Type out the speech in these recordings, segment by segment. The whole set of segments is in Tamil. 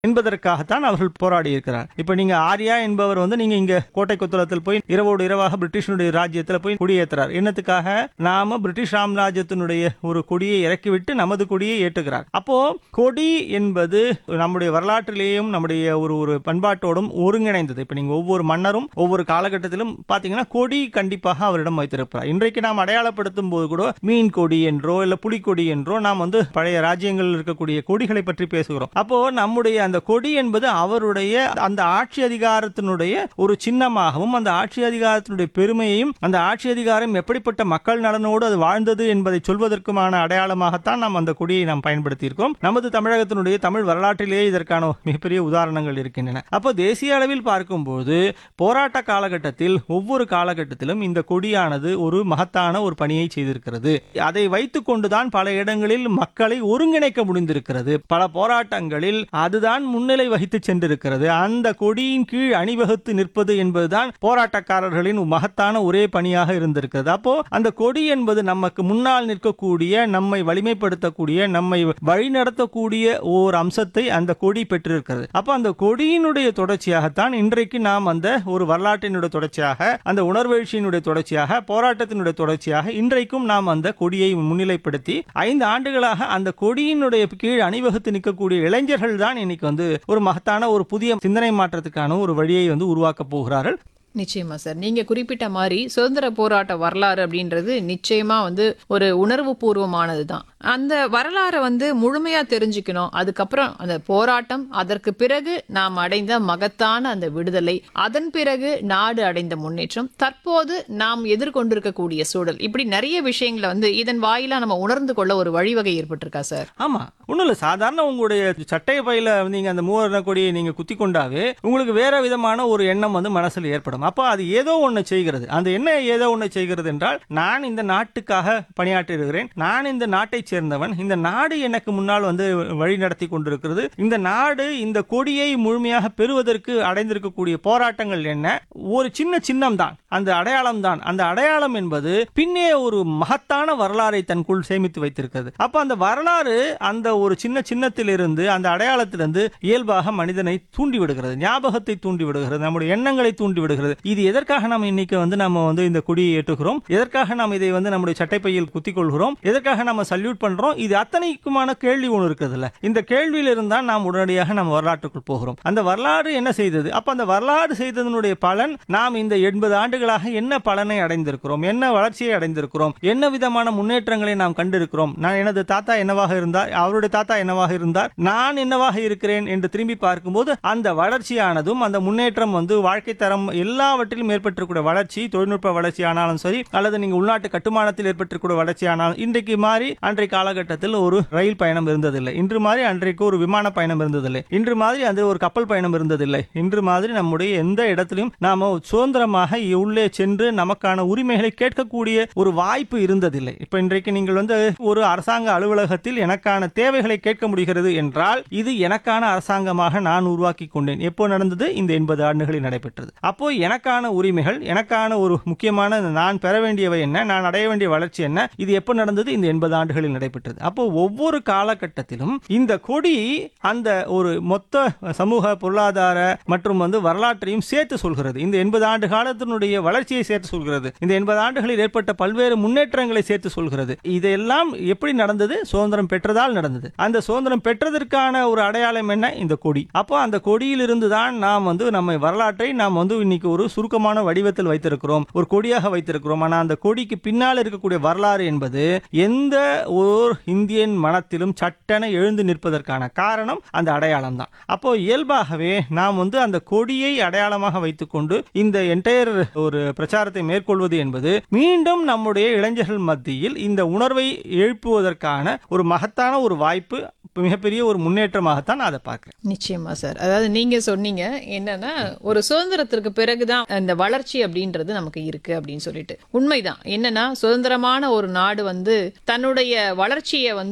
என்பதற்காகத்தான் அவர்கள் போராடி இருக்கிறார் இப்ப நீங்க ஆர்யா என்பவர் வந்து நீங்க இங்க கோட்டை கொத்தளத்தில் போய் இரவோடு இரவாக பிரிட்டிஷனுடைய ராஜ்யத்துல போய் கொடியேற்றுறார் என்னத்துக்காக நாம பிரிட்டிஷ் சாம்ராஜ்யத்தினுடைய ஒரு கொடியை இறக்கிவிட்டு நமது கொடியை ஏற்றுகிறார் அப்போ கொடி என்பது நம்முடைய வரலாற்றிலேயும் நம்முடைய ஒரு ஒரு பண்பாட்டோடும் ஒருங்கிணைந்தது இப்ப நீங்க ஒவ்வொரு மன்னரும் ஒவ்வொரு காலகட்டத்திலும் பாத்தீங்கன்னா கொடி கண்டிப்பாக அவரிடம் வைத்திருப்பார் இன்றைக்கு நாம் அடையாளப்படுத்தும் போது கூட மீன் கொடி என்றோ இல்ல புலிக்கொடி என்றோ நாம் வந்து பழைய ராஜ்யங்களில் இருக்கக்கூடிய கொடிகளை பற்றி பேசுகிறோம் அப்போ நம்முடைய அந்த கொடி என்பது அவருடைய அந்த ஆட்சி அதிகாரத்தினுடைய ஒரு சின்னமாகவும் அந்த ஆட்சி அதிகாரத்தினுடைய பெருமையையும் அந்த ஆட்சி அதிகாரம் எப்படிப்பட்ட மக்கள் நலனோடு அது வாழ்ந்தது என்பதை சொல்வதற்குமான அடையாளமாகத்தான் நாம் அந்த கொடியை நாம் பயன்படுத்தியிருக்கோம் நமது தமிழகத்தினுடைய தமிழ் வரலாற்றிலேயே இதற்கான மிகப்பெரிய உதாரணங்கள் இருக்கின்றன அப்போ தேசிய அளவில் பார்க்கும்போது போராட்ட காலகட்டத்தில் ஒவ்வொரு காலகட்டத்திலும் இந்த கொடியானது ஒரு மகத்தான ஒரு பணியை செய்திருக்கிறது அதை வைத்துக் கொண்டுதான் பல இடங்களில் மக்களை ஒருங்கிணைக்க முடிந்திருக்கிறது பல போராட்டங்களில் அதுதான் முன்னிலை வகித்து சென்றிருக்கிறது அந்த கொடியின் கீழ் அணிவகுத்து நிற்பது என்பதுதான் போராட்டக்காரர்களின் மகத்தான ஒரே பணியாக இருந்திருக்கிறது அப்போ அந்த கொடி என்பது நமக்கு முன்னால் நிற்கக்கூடிய நம்மை வலிமைப்படுத்தக்கூடிய நம்மை வழிநடத்தக்கூடிய ஓர் அம்சத்தை அந்த கொடி பெற்றிருக்கிறது அப்போ அந்த கொடியினுடைய தொடர்ச்சியாகத்தான் இன்றைக்கு நாம் அந்த ஒரு வரலாற்றினுடைய தொடர்ச்சியாக அந்த உணர்வெழுச்சியினுடைய தொடர்ச்சியாக போராட்டத்தினுடைய தொடர்ச்சியாக இன்றைக்கும் நாம் அந்த கொடியை முன்னிலைப்படுத்தி ஐந்து ஆண்டுகளாக அந்த கொடியினுடைய கீழ் அணிவகுத்து நிற்கக்கூடிய இளைஞர்கள் தான் இன்னைக்கு வந்து ஒரு மகத்தான ஒரு புதிய சிந்தனை மாற்றத்துக்கான ஒரு வழியை வந்து உருவாக்க போகிறார்கள் நிச்சயமா சார் நீங்க குறிப்பிட்ட மாதிரி சுதந்திர போராட்ட வரலாறு அப்படின்றது நிச்சயமா வந்து ஒரு உணர்வு பூர்வமானது தான் அந்த வரலாறை வந்து முழுமையா தெரிஞ்சுக்கணும் அதுக்கப்புறம் அந்த போராட்டம் அதற்கு பிறகு நாம் அடைந்த மகத்தான அந்த விடுதலை அதன் பிறகு நாடு அடைந்த முன்னேற்றம் தற்போது நாம் எதிர்கொண்டிருக்கக்கூடிய சூழல் இப்படி நிறைய விஷயங்களை வந்து இதன் வாயிலா நம்ம உணர்ந்து கொள்ள ஒரு வழிவகை ஏற்பட்டிருக்கா சார் ஆமா ஒண்ணும் இல்ல சாதாரண உங்களுடைய சட்டை பையில நீங்க அந்த மூவர்ண கொடியை நீங்க குத்தி கொண்டாவே உங்களுக்கு வேற விதமான ஒரு எண்ணம் வந்து மனசுல ஏற்படும் அப்போ அது ஏதோ ஒண்ணு செய்கிறது அந்த என்ன ஏதோ ஒண்ணு செய்கிறது என்றால் நான் இந்த நாட்டுக்காக பணியாற்றுகிறேன் நான் இந்த நாட்டை சேர்ந்தவன் இந்த நாடு எனக்கு முன்னால் வந்து வழி நடத்தி கொண்டிருக்கிறது இந்த நாடு இந்த கொடியை முழுமையாக பெறுவதற்கு அடைந்திருக்கக்கூடிய போராட்டங்கள் என்ன ஒரு சின்ன சின்னம் தான் அந்த அடையாளம் தான் அந்த அடையாளம் என்பது பின்னே ஒரு மகத்தான வரலாறை தனக்குள் சேமித்து வைத்திருக்கிறது அப்ப அந்த வரலாறு அந்த ஒரு சின்ன சின்னத்திலிருந்து அந்த அடையாளத்திலிருந்து இயல்பாக மனிதனை தூண்டி விடுகிறது ஞாபகத்தை தூண்டி விடுகிறது நம்முடைய எண்ணங்களை தூண்டி விடுகிறது இது எதற்காக நாம் இன்னைக்கு வந்து நம்ம வந்து இந்த கொடியை ஏற்றுகிறோம் எதற்காக நாம் இதை வந்து நம்முடைய சட்டைப்பையில் குத்திக் கொள்கிறோம் எதற்காக நம்ம சல்யூட் பண்றோம் இது அத்தனைக்குமான கேள்வி ஒன்று இருக்குது இல்ல இந்த கேள்வியில் இருந்தால் நாம் உடனடியாக நம்ம வரலாற்றுக்குள் போகிறோம் அந்த வரலாறு என்ன செய்தது அப்ப அந்த வரலாறு செய்ததனுடைய பலன் நாம் இந்த எண்பது ஆண்டுகளாக என்ன பலனை அடைந்திருக்கிறோம் என்ன வளர்ச்சியை அடைந்திருக்கிறோம் என்ன விதமான முன்னேற்றங்களை நாம் கண்டிருக்கிறோம் நான் எனது தாத்தா என்னவாக இருந்தார் அவருடைய தாத்தா என்னவாக இருந்தார் நான் என்னவாக இருக்கிறேன் என்று திரும்பி பார்க்கும்போது அந்த வளர்ச்சியானதும் அந்த முன்னேற்றம் வந்து வாழ்க்கை தரம் எல்லாவற்றிலும் ஏற்பட்டிருக்கூடிய வளர்ச்சி தொழில்நுட்ப வளர்ச்சி ஆனாலும் சரி அல்லது நீங்க உள்நாட்டு கட்டுமானத்தில் ஏற்பட்டிருக்கூடிய வளர்ச்சி ஆனாலும் இன்றைக்கு மாறி அன்றைய காலகட்டத்தில் ஒரு ரயில் பயணம் இருந்ததில்லை இன்று மாதிரி அன்றைக்கு ஒரு விமான பயணம் இருந்ததில்லை இன்று மாதிரி அது ஒரு கப்பல் பயணம் இருந்ததில்லை இன்று மாதிரி நம்முடைய எந்த இடத்திலும் நாம சுதந்திரமாக உள்ளே சென்று நமக்கான உரிமைகளை கேட்கக்கூடிய ஒரு வாய்ப்பு இருந்ததில்லை இப்ப இன்றைக்கு நீங்கள் வந்து ஒரு அரசாங்க அலுவலகத்தில் எனக்கான தேவைகளை கேட்க முடிகிறது என்றால் இது எனக்கான அரசாங்கமாக நான் உருவாக்கி கொண்டேன் எப்போ நடந்தது இந்த எண்பது ஆண்டுகளில் நடைபெற்றது அப்போ எனக்கான உரிமைகள் எனக்கான ஒரு முக்கியமான நான் பெற வேண்டியவை என்ன நான் அடைய வேண்டிய வளர்ச்சி என்ன இது எப்போ நடந்தது இந்த எண்பது ஆண்டுகளில் நடைபெற்றது அப்போ ஒவ்வொரு காலகட்டத்திலும் இந்த கொடி அந்த ஒரு மொத்த சமூக பொருளாதார மற்றும் வந்து வரலாற்றையும் சேர்த்து சொல்கிறது இந்த எண்பது ஆண்டு காலத்தினுடைய வளர்ச்சியை சேர்த்து சொல்கிறது இந்த எண்பது ஆண்டுகளில் ஏற்பட்ட பல்வேறு முன்னேற்றங்களை சேர்த்து சொல்கிறது இதெல்லாம் எப்படி நடந்தது சுதந்திரம் பெற்றதால் நடந்தது அந்த சுதந்திரம் பெற்றதற்கான ஒரு அடையாளம் என்ன இந்த கொடி அப்போ அந்த கொடியிலிருந்து தான் நாம் வந்து நம்ம வரலாற்றை நாம் வந்து இன்னைக்கு ஒரு சுருக்கமான வடிவத்தில் வைத்திருக்கிறோம் ஒரு கொடியாக வைத்திருக்கிறோம் ஆனால் அந்த கொடிக்கு பின்னால் இருக்கக்கூடிய வரலாறு என்பது எந்த ஓர் இந்தியன் மனத்திலும் சட்டென எழுந்து நிற்பதற்கான காரணம் அந்த அடையாளம் தான் அப்போ இயல்பாகவே நாம் வந்து அந்த கொடியை அடையாளமாக வைத்துக்கொண்டு இந்த என்டையர் ஒரு பிரச்சாரத்தை மேற்கொள்வது என்பது மீண்டும் நம்முடைய இளைஞர்கள் மத்தியில் இந்த உணர்வை எழுப்புவதற்கான ஒரு மகத்தான ஒரு வாய்ப்பு மிகப்பெரிய ஒரு முன்னேற்றமாகத்தான் நான் அதை பார்க்கிறேன் நிச்சயமா சார் அதாவது நீங்க சொன்னீங்க என்னன்னா ஒரு சுதந்திரத்திற்கு பிறகுதான் இந்த வளர்ச்சி அப்படின்றது நமக்கு இருக்கு அப்படின்னு சொல்லிட்டு உண்மைதான் என்னன்னா சுதந்திரமான ஒரு நாடு வந்து தன்னுடைய வளர்ச்சியை வந்து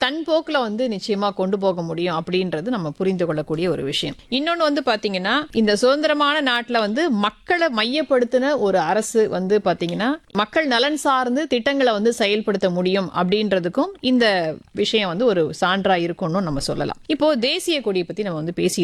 தன் போக்குல வந்து நிச்சயமா கொண்டு போக முடியும் அப்படின்றது நம்ம புரிந்து கொள்ளக்கூடிய ஒரு விஷயம் இன்னொன்னு வந்து பாத்தீங்கன்னா இந்த சுதந்திரமான நாட்டுல வந்து மக்களை மையப்படுத்தின ஒரு அரசு வந்து பாத்தீங்கன்னா மக்கள் நலன் சார்ந்து திட்டங்களை வந்து செயல்படுத்த முடியும் அப்படின்றதுக்கும் இந்த விஷயம் வந்து ஒரு சான்றா இருக்கும்னு நம்ம சொல்லலாம் இப்போ தேசிய கொடியை பத்தி நம்ம வந்து பேசி